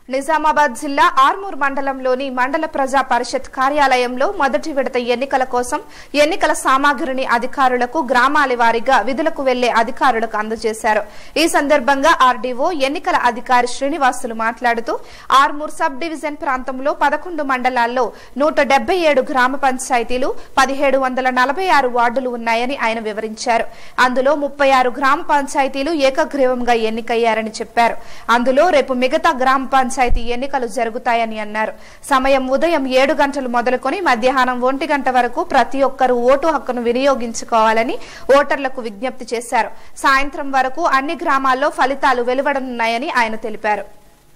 నిజామాబాద్ జిల్లా ఆర్మూర్ మండలంలోని మండల ప్రజా పరిషత్ కార్యాలయంలో మొదటి విడత ఎన్నికల కోసం ఎన్నికల సామాగ్రిని అధికారులకు గ్రామాల వారీగా విధులకు వెళ్లే అధికారులకు అందజేశారు ఈ సందర్భంగా ఆర్డీఓ ఎన్నికల అధికారి శ్రీనివాసులు మాట్లాడుతూ ఆర్మూర్ సబ్ డివిజన్ ప్రాంతంలో పదకొండు మండలాల్లో నూట డెబ్బై ఏడు గ్రామ పంచాయతీలు పదిహేడు వందల నలభై ఆరు వార్డులు ఉన్నాయని ఆయన వివరించారు అందులో ముప్పై ఆరు గ్రామ పంచాయతీలు ఏకగ్రీవంగా ఎన్నికయ్యారని చెప్పారు అందులో రేపు మిగతా గ్రామ పంచాయతీ ఎన్నికలు జరుగుతాయని అన్నారు సమయం ఉదయం ఏడు గంటలు మొదలుకొని మధ్యాహ్నం ఒంటి గంట వరకు ప్రతి ఒక్కరూ ఓటు హక్కును వినియోగించుకోవాలని ఓటర్లకు విజ్ఞప్తి చేశారు సాయంత్రం వరకు అన్ని గ్రామాల్లో ఫలితాలు వెలువడనున్నాయని ఆయన తెలిపారు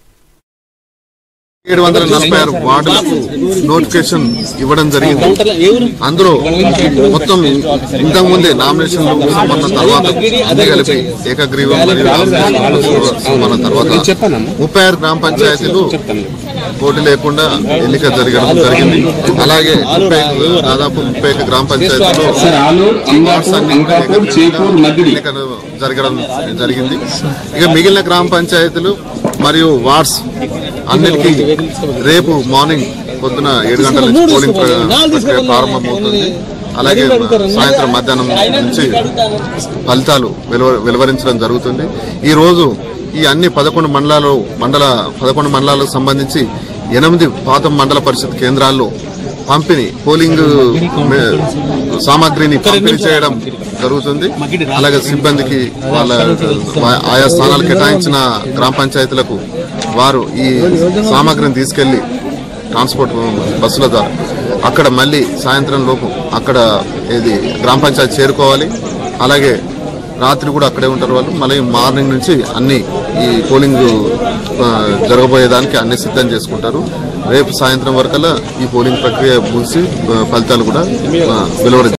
ఏడు వందల నలభై ఆరు వార్డులకు నోటిఫికేషన్ ఇవ్వడం జరిగింది అందులో మొత్తం ఇంతకు ముందే నామినేషన్ సమన్న తర్వాత అన్ని కలిపి ఏకగ్రీవం మరియు నామినేషన్ సమన్న తర్వాత ముప్పై ఆరు గ్రామ పంచాయతీలు పోటీ లేకుండా ఎన్నిక జరగడం జరిగింది అలాగే ముప్పై దాదాపు ముప్పై ఒక్క గ్రామ పంచాయతీలు సార్ ఆలూరు వార్డ్స్ అంగాపూర్ అన్ని అంగాపూర్ చేపూర్ మగిడి ఎన్నికలు జరగడం జరిగింది ఇక మిగిలిన గ్రామ పంచాయతీలు మరియు వార్డ్స్ అన్నిటికీ రేపు మార్నింగ్ పొద్దున ఏడు గంటల నుంచి పోలింగ్ ప్ర- ప్రక్రియ ప్రారంభమవుతుంది అలాగే సాయంత్రం మధ్యాహ్నం నుంచి ఫలితాలు వెలువ- వెలువరించడం జరుగుతుంది ఈ రోజు ఈ అన్ని పదకొండు మండలాలు మండల పదకొండు మండలాలకు సంబంధించి ఎనిమిది పాత మండల పరిషత్ కేంద్రాల్లో పంపిణీ పోలింగ్ మే- సామాగ్రిని పంపిణీ చేయడం జరుగుతుంది అలాగే సిబ్బందికి వాళ్ళ ఆయా స్థానాలు కేటాయించిన గ్రామ పంచాయతీలకు వారు ఈ సామాగ్రిని తీసుకెళ్లి ట్రాన్స్పోర్ట్ బస్సుల ద్వారా అక్కడ మళ్ళీ సాయంత్రం లోపు అక్కడ ఇది గ్రామ పంచాయతీ చేరుకోవాలి అలాగే రాత్రి కూడా అక్కడే ఉంటారు వాళ్ళు మళ్ళీ మార్నింగ్ నుంచి అన్ని ఈ పోలింగ్ ఆ, జరగబోయేదానికి అన్ని సిద్ధం చేసుకుంటారు రేపు సాయంత్రం వరకల్లా ఈ పోలింగ్ ప్రక్రియ ముగిసి ఆ, ఫలితాలు కూడా ఆ, వెలువరి